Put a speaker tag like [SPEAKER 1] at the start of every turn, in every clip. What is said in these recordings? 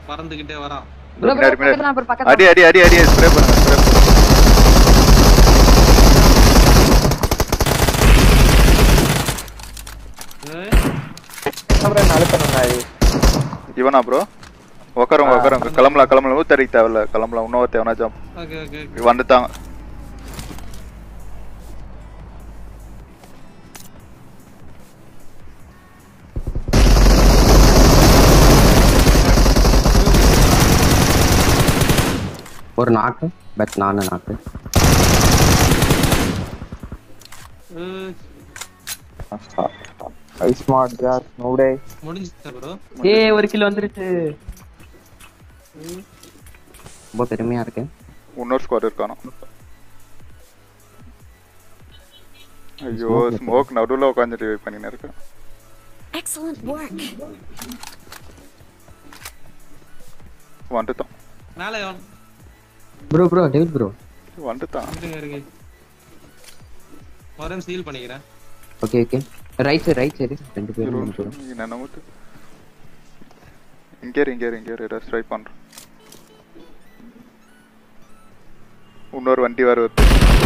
[SPEAKER 1] பறந்துகிட்டே வரான்
[SPEAKER 2] bro bro
[SPEAKER 3] பின்னாடி, பின்னாடி.
[SPEAKER 2] பக்கத்துல ப்ரோ பக்கத்துல
[SPEAKER 3] அடி அடி அடி அடி ஸ்ப்ரே பண்ணுங்க ஸ்ப்ரே பண்ணுங்க
[SPEAKER 1] ஏய்,
[SPEAKER 4] அப்புறம் நழுத்தணும்டா இது
[SPEAKER 3] இவனா ப்ரோ உக்காரங்க உக்காரங்க கிளம்பலாம் கிளம்பலாம் ஊத்தடிக்க தேவையில்ல கிளம்பலாம் இன்னொரு தேவனா ஜம்ப்
[SPEAKER 1] ஓகே ஓகே
[SPEAKER 3] வந்துட்டாங்க
[SPEAKER 2] ஒரு நாக்கு பட் நானு நாக்கு
[SPEAKER 1] ஏய்,
[SPEAKER 4] ஐ ஸ்மார்ட் ஜாஸ் நோடே
[SPEAKER 1] முடிஞ்சுச்சா ப்ரோ
[SPEAKER 2] ஏய் ஒரு கிலோ வந்துருச்சு ரொம்ப பெருமையா இருக்கு
[SPEAKER 3] இன்னொரு ஸ்குவாட் இருக்கானோ ஐயோ ஸ்மோக் நடுவுல உட்காந்துட்டு வெயிட் பண்ணின்னு இருக்கேன்
[SPEAKER 5] Excellent work.
[SPEAKER 3] வந்துட்டான்
[SPEAKER 1] மேலே எவன்?
[SPEAKER 2] ப்ரோ ப்ரோ டேவிட் ப்ரோ
[SPEAKER 3] வந்துட்டான்
[SPEAKER 1] இருங்க இருங்க ஒரு சீல் பண்ணிக்கிறேன்
[SPEAKER 2] okay okay right side right side ரெண்டு
[SPEAKER 3] இரு,
[SPEAKER 2] பேரும்
[SPEAKER 3] ஒரு நிமிஷம். என்ன மட்டும் இங்கே இரு, இங்கே இரு, இங்கே இரு, ட்ரை பண்றேன் இன்னொரு வண்டி வேற வருது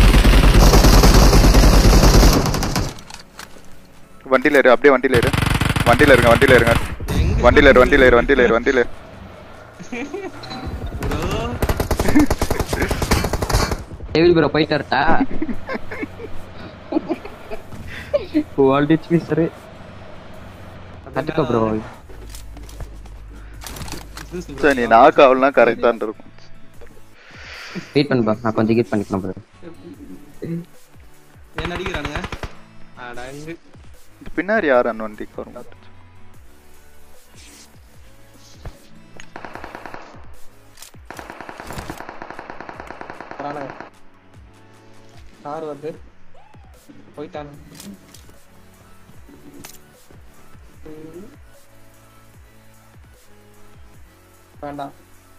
[SPEAKER 3] வண்டியில இரு அப்படியே வண்டியில இரு வண்டியில இருங்க வண்டியில இருங்க
[SPEAKER 1] எங்க
[SPEAKER 3] வண்டியில இரு வண்டியில இரு வண்டியில இரு வண்டியில இரு
[SPEAKER 1] ப்ரோ
[SPEAKER 2] டேவிட் ப்ரோ போயிட்டு வரட்டா வால்டிச் மிஸ்டர் கட்டுக்கோ ப்ரோ
[SPEAKER 3] சரி நீ நாக்கு அவள்னா கரெக்டா இருக்கும்
[SPEAKER 2] வெயிட் பண்ணு bro. நான் கொஞ்சம் கீட் பண்ணிக்கலாம் ப்ரோ
[SPEAKER 1] என்ன அடிக்கிறானுங்க அடங்கு
[SPEAKER 3] இது பின்னாடி யார் அண்ணன் வண்டிக்கு வரும்
[SPEAKER 1] வரானுங்க கார் வருது போயிட்டானு வேண்டாம்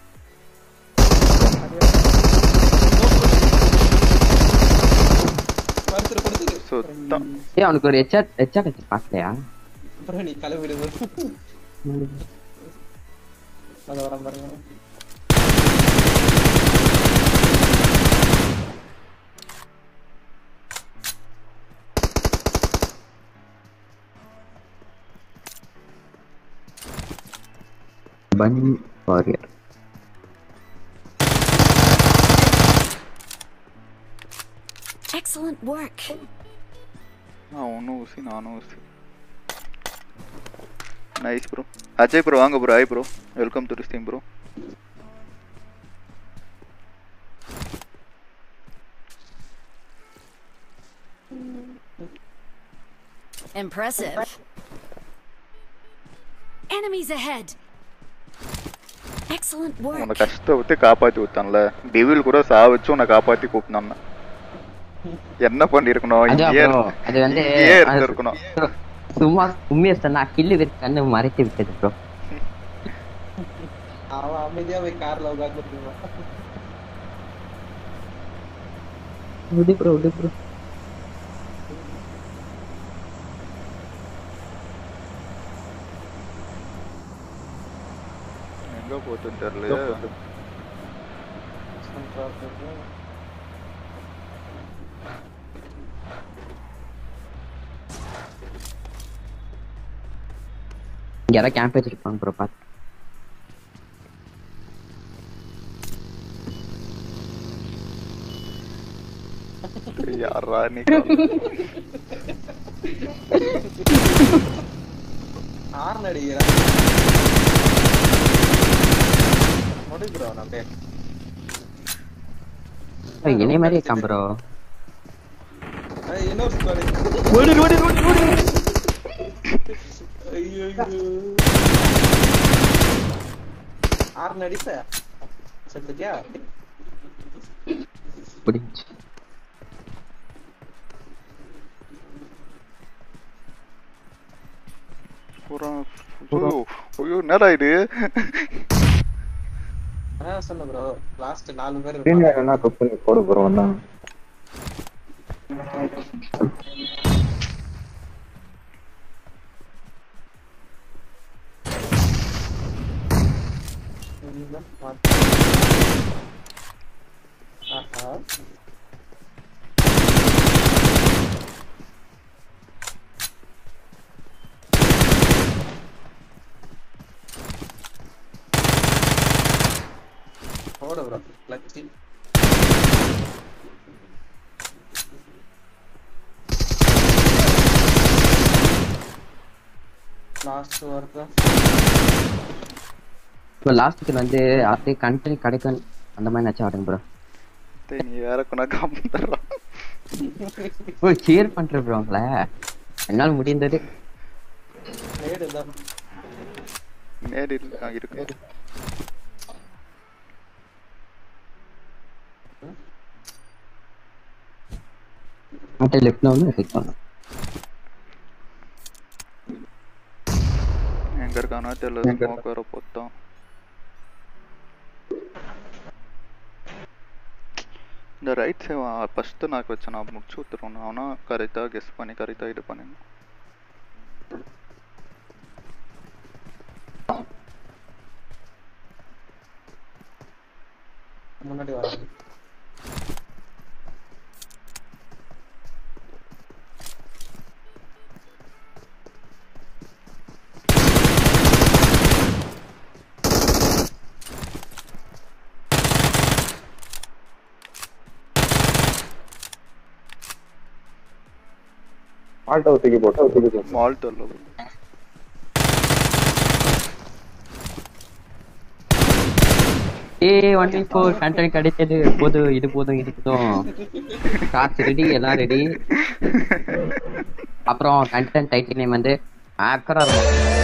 [SPEAKER 1] படுத்துரு படுத்துரு
[SPEAKER 3] சுத்தம்
[SPEAKER 2] ஏய் அவனுக்கு ஒரு ஹெச்ஆர் ஹெச்ஆர் வச்சு பார்க்கலையா
[SPEAKER 1] அப்புறம் நீ கிளம்பிடுது அது வர பாருங்க
[SPEAKER 2] பன் வாரியர்
[SPEAKER 5] Excellent work.
[SPEAKER 3] அவனும் ஊசி நானும் ஊசி நைஸ் ப்ரோ அஜய் ப்ரோ வாங்க bro hi bro welcome to Steam bro
[SPEAKER 5] Impressive. Enemies ahead. Excellent
[SPEAKER 3] உன்னை
[SPEAKER 5] work.
[SPEAKER 3] கஷ்டப்பட்டு காப்பாத்தி விட்டான்ல டெவில் கூட சாவச்சு உன்னை காப்பாத்தி கூப்பிட்டான் என்ன பண்ணிருக்கணும்
[SPEAKER 2] அது
[SPEAKER 3] இங்கேயே
[SPEAKER 2] bro, அது வந்து
[SPEAKER 3] இங்கேயே
[SPEAKER 2] அது-
[SPEAKER 3] இருந்திருக்கணும்
[SPEAKER 2] bro, சும்மா உண்மையை சொன்னா கில்லு வித்து கண்ணு மறைத்து விட்டது ப்ரோ
[SPEAKER 1] அவன் அமைதியா போய் கார்ல உட்காந்துருக்கான்
[SPEAKER 2] விடு ப்ரோ விடு ப்ரோ
[SPEAKER 3] எங்க போச்சுன்னு தெரியலையே
[SPEAKER 2] இங்க யாராவது கேம்ப் வச்சிருப்பாங்க ப்ரோ பார்த்து
[SPEAKER 3] யாரா நீ
[SPEAKER 1] ஆர்ன் அடிக்கிறான் முடிக்கிறோம் அப்படியே
[SPEAKER 2] ஏய், என்னைய மாதிரி இருக்கான் ப்ரோ
[SPEAKER 1] ஏய், இன்னொரு ஸ்குவாடு
[SPEAKER 2] ஓடி ஓடி ஓடி ஓடி
[SPEAKER 1] ஐயோ ஆர்ன் அடிச்ச செத்துட்டியா
[SPEAKER 2] முடிஞ்சு
[SPEAKER 3] புறம் ஐயோ ஐயோ என்னடா இது
[SPEAKER 1] அதான் சொன்ன ப்ரோ லாஸ்ட் நாலு பேர்
[SPEAKER 4] ஸ்க்ரீன்
[SPEAKER 1] இருப்பாங்க.
[SPEAKER 4] என்ன கப் பண்ணி போட போறோம் தான்
[SPEAKER 1] நீதான் மாத்து. ஆஹா. போடு bro. லட்சி. Last work.
[SPEAKER 2] இப்போ லாஸ்ட்டுக்கு வந்து அப்படியே கண்டென்ட் கிடைக்கும் அந்த மாதிரி நினச்சி ஆடுங்க ப்ரோ
[SPEAKER 3] டேய் நீ வேற கொண்டா காமி தர்றான்
[SPEAKER 2] ஓ சேர் பண்ணுற ப்ரோ உங்களை என்னால் முடிந்தது
[SPEAKER 1] Blade இல்ல.
[SPEAKER 3] நேரி இருக்கு
[SPEAKER 2] ಮತ್ತೆ ಲೆಫ್ಟ್ வந்து எஃபெக்ட் பண்ணும்
[SPEAKER 3] எங்க இருக்கானோ தெரியல ஸ்மோக் வேற போட்டான் இந்த ரைட் சைவ் ஃபர்ஸ்ட் நாக்கு வச்சு நான் முடிச்சு விட்டுருவேன் அவனா கரெக்டா கெஸ் பண்ணி கரெக்டா இது பண்ணிடணும்
[SPEAKER 1] முன்னாடி வர
[SPEAKER 4] ஆல்ட்டோ தூக்கி போட்டு தூக்கி போட்டு
[SPEAKER 3] மால்ட் அல்ல
[SPEAKER 2] A one week for content கிடைச்சது போதும் இது போதும் இது போதும் காசு ரெடி எல்லாம் ரெடி அப்புறம் கண்டென்ட் டைட்டில் நேம் வந்து ஆக்கரா இருக்கும்